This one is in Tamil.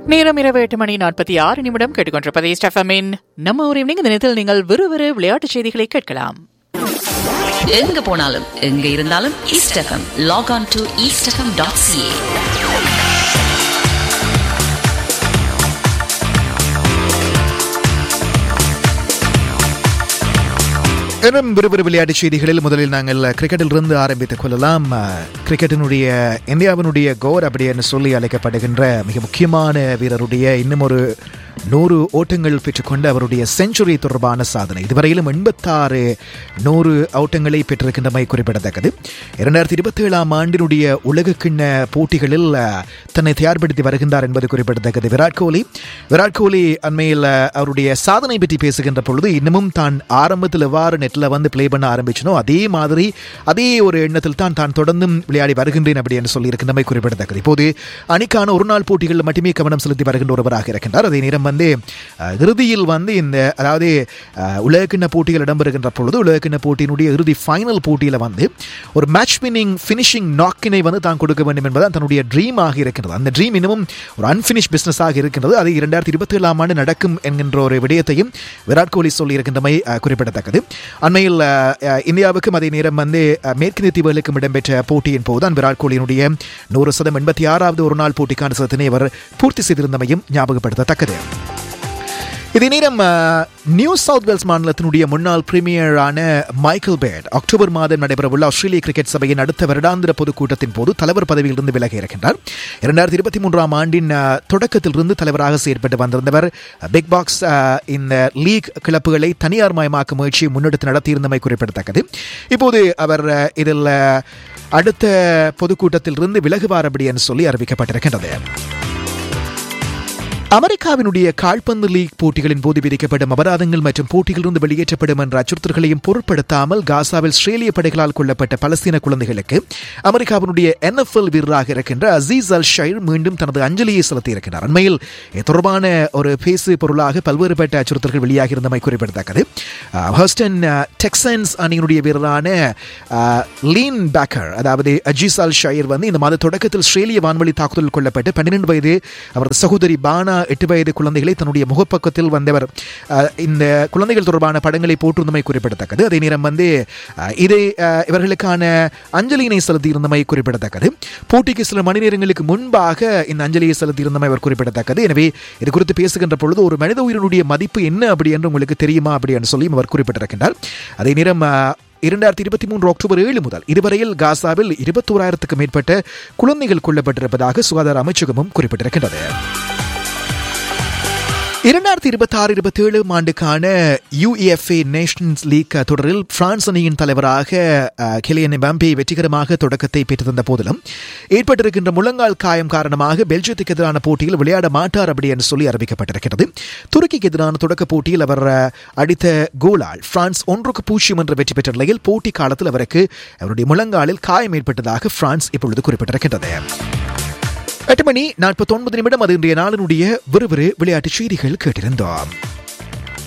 நேரம் இரவு எட்டு மணி நாற்பத்தி ஆறு நிமிடம் கேட்டுக்கொண்டிருப்பதை ஸ்டெஃபமின் நம்ம ஒரு ஈவினிங் தினத்தில் நீங்கள் விறுவிறு விளையாட்டுச் செய்திகளை கேட்கலாம் எங்க போனாலும் எங்க இருந்தாலும் east FM log on to east FM dot CA இன்னும் விறுவிறு விளையாட்டு செய்திகளில் முதலில் நாங்கள் கிரிக்கெட்டில் இருந்து ஆரம்பித்துக் கொள்ளலாம் அஹ், கிரிக்கெட்டினுடைய இந்தியாவினுடைய கோர் அப்படி என்று சொல்லி அழைக்கப்படுகின்ற மிக முக்கியமான வீரருடைய இன்னும் ஒரு நூறு ஓட்டங்கள் பெற்றுக்கொண்ட அவருடைய செஞ்சுரி தொடர்பான சாதனை இதுவரையிலும் எண்பத்தாறு நூறு ஓட்டங்களை பெற்றிருக்கின்றமை குறிப்பிடத்தக்கது இரண்டாயிரத்தி இருபத்தி ஏழாம் ஆண்டினுடைய உலகக்கிண்ண போட்டிகளில் அஹ், தன்னை தயார்படுத்தி வருகின்றார் என்பது குறிப்பிடத்தக்கது விராட் கோலி விராட் கோலி அண்மையில் அஹ், அவருடைய சாதனை பற்றி பேசுகின்ற பொழுது இன்னமும் தான் ஆரம்பத்தில் எவ்வாறு நெட்டில் வந்து ப்ளே பண்ண ஆரம்பிச்சனோ அதே மாதிரி அதே ஒரு எண்ணத்தில் தான் தான் தொடர்ந்தும் விளையாடி வருகின்றேன் அப்படி என்று சொல்லியிருக்கின்றமை குறிப்பிடத்தக்கது இப்போது அணிக்கான ஒரு நாள் போட்டிகளில் மட்டுமே கவனம் செலுத்தி வருகின்ற ஒருவராக இருக்கின்றார் அதே நேரம் வந்து அஹ், இறுதியில் வந்து இந்த அதாவது அஹ், உலகக்கிண்ண போட்டிகள் இடம்பெறுகின்ற பொழுது உலகக்கிண்ண போட்டியினுடைய இறுதி ஃபைனல் போட்டியில் வந்து ஒரு மேட்ச் வின்னிங் ஃபினிஷிங் நாக்கினை வந்து தான் கொடுக்க வேண்டும் என்பதுதான் தன்னுடைய ட்ரீமாக இருக்கின்றது அந்த ட்ரீம் இன்னமும் ஒரு அன்பினிஷ் பிசினஸாக இருக்கின்றது அது இரண்டாயிரத்தி இருபத்தி ஏழாம் ஆண்டு நடக்கும் என்கின்ற ஒரு விடயத்தையும் விராட் கோலி சொல்லியிருக்கின்றமை அஹ், குறிப்பிடத்தக்கது அண்மையில் அஹ், அஹ், இந்தியாவுக்கும் அதே நேரம் வந்து அஹ், மேற்கிந்திய தீவுகளுக்கும் இடம்பெற்ற போட்டியின் போதுதான் விராட் கோலியினுடைய நூறு சதம் எண்பத்தி ஆறாவது ஒரு நாள் போட்டிக்கான சதத்தினை அவர் பூர்த்தி செய்திருந்தமையும் ஞாபகப்படுத்தத்தக்கது இதே நேரம் அஹ், நியூ சவுத் வேல்ஸ் மாநிலத்தினுடைய முன்னாள் பிரீமியரான மைக்கேல் பேட் அக்டோபர் மாதம் நடைபெறவுள்ள ஆஸ்திரேலிய கிரிக்கெட் சபையின் அடுத்த வருடாந்திர பொதுக்கூட்டத்தின் போது தலைவர் பதவியிலிருந்து விலகி இருக்கின்றார் இரண்டாயிரத்தி இருபத்தி மூன்றாம் ஆண்டின் அஹ், தொடக்கத்திலிருந்து தலைவராக செயற்பட்டு வந்திருந்தவர் பிக் பாக்ஸ் அஹ், இந்த லீக் கிளப்புகளை தனியார் மயமாக்கும் முயற்சியை முன்னெடுத்து நடத்தியிருந்தமை குறிப்பிடத்தக்கது இப்போது அவர் அஹ், இதில் அஹ், அடுத்த பொதுக்கூட்டத்திலிருந்து விலகுவார் அப்படி என்று சொல்லி அறிவிக்கப்பட்டிருக்கின்றது அமெரிக்காவினுடைய கால்பந்து லீக் போட்டிகளின் போது விதிக்கப்படும் அபராதங்கள் மற்றும் போட்டிகளிலிருந்து வெளியேற்றப்படும் என்ற அச்சுறுத்தல்களையும் பொருட்படுத்தாமல் காசாவில் இஸ்ரேலிய படைகளால் கொல்லப்பட்ட பலஸ்தீன குழந்தைகளுக்கு அமெரிக்காவினுடைய NFL வீரராக இருக்கின்ற அசீஸ் அல் ஷைர் மீண்டும் தனது அஞ்சலியை செலுத்தியிருக்கிறார் அண்மையில் இது தொடர்பான ஒரு பேசு பொருளாக பல்வேறுபட்ட அச்சுறுத்தல்கள் வெளியாகி இருந்தமை குறிப்பிடத்தக்கது அஹ், ஹஸ்டன் அஹ், டெக்சன்ஸ் அணியினுடைய வீரரான அஹ், லீன் பேக்கர் அதாவது அஜீஸ் அல் ஷைர் வந்து இந்த மாத தொடக்கத்தில் இஸ்ரேலிய வான்வழி தாக்குதல் கொல்லப்பட்டு பன்னிரண்டு வயது அவரது சகோதரி பானா எட்டு வயது குழந்தைகளை தன்னுடைய முகப்பக்கத்தில் வந்தவர் அஹ், இந்த குழந்தைகள் தொடர்பான படங்களை போட்டிருந்தமை குறிப்பிடத்தக்கது அதே நேரம் வந்து அஹ், இதை அஹ், இவர்களுக்கான அஞ்சலியினை செலுத்தியிருந்தமை குறிப்பிடத்தக்கது போட்டிக்கு சில மணி நேரங்களுக்கு முன்பாக இந்த அஞ்சலியை செலுத்தியிருந்தமை அவர் குறிப்பிடத்தக்கது எனவே இது குறித்து பேசுகின்ற பொழுது ஒரு மனித உயிரினுடைய மதிப்பு என்ன அப்படி என்று உங்களுக்கு தெரியுமா அப்படி என்று சொல்லி அவர் குறிப்பிட்டிருக்கின்றார் அதே நேரம் அஹ், இரண்டாயிரத்தி இருபத்தி மூன்று அக்டோபர் ஏழு முதல் இதுவரையில் காசாவில் இருபத்தோராயிரத்துக்கும் மேற்பட்ட குழந்தைகள் கொல்லப்பட்டிருப்பதாக சுகாதார அமைச்சகமும் குறிப்பிட்டிருக்கின்றது இரண்டாயிரத்தி இருபத்தி ஆறு இருபத்தி ஏழு ஆண்டுக்கான யுஎஃப்ஏ நேஷன்ஸ் லீக் தொடரில் பிரான்ஸ் அணியின் தலைவராக அஹ், கிலியன் எம்பாம்பே வெற்றிகரமாக தொடக்கத்தை பெற்றிருந்த போதிலும் ஏற்பட்டிருக்கின்ற முழங்கால் காயம் காரணமாக பெல்ஜியத்துக்கு எதிரான போட்டியில் விளையாட மாட்டார் அப்படி என்று சொல்லி அறிவிக்கப்பட்டிருக்கிறது துருக்கிக்கு எதிரான தொடக்க போட்டியில் அவர் அஹ், அடித்த கோலால் பிரான்ஸ் ஒன்றுக்கு பூஜ்ஜியம் என்று வெற்றி பெற்ற நிலையில் போட்டி காலத்தில் அவருக்கு அவருடைய முழங்காலில் காயம் ஏற்பட்டதாக பிரான்ஸ் இப்பொழுது குறிப்பிட்டிருக்கின்றது எட்டு மணி நாற்பத்தி ஒன்பது நிமிடம் அது இன்றைய நாளினுடைய விறுவிறு விளையாட்டு செய்திகள் கேட்டிருந்தோம்